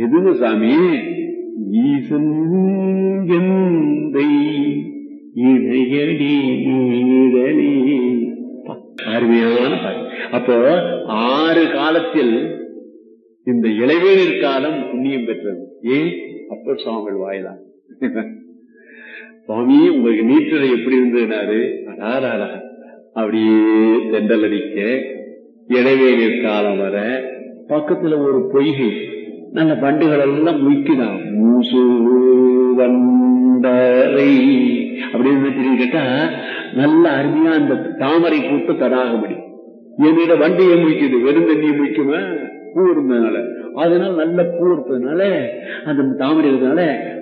எதுங்க சாமி ஈசன் எந்தை இணையடி நீழலி பா, அருமையான பாட்டு. அப்போ ஆறு காலத்தில் இந்த இளைவேனிற் காலம் புண்ணியம் பெற்றது ஏன் அப்பர் சுவாமிகள் வாயிலாக சுவாமி உங்களுக்கு நீற்றலை எப்படி இருந்ததுனாரு அடாராடா அப்படியே தெண்டல் அடிக்க இடைவேளிர் காலம் வர பக்கத்துல ஒரு பொய்கை நல்ல பண்டுகள் எல்லாம் முய்க்குதான் மூசு வண்டரை அப்படின்னு தெரியும் கேட்டா நல்ல அருமையா அந்த தாமரை பூத்த தடாக முடியும் என்னிட வண்டியை முடிக்குது வெறும் தண்ணியை முடிக்குமா பூ இருந்ததுனால அதனால நல்ல பூ இருப்பதுனால அந்த தாமரை இருந்ததுனால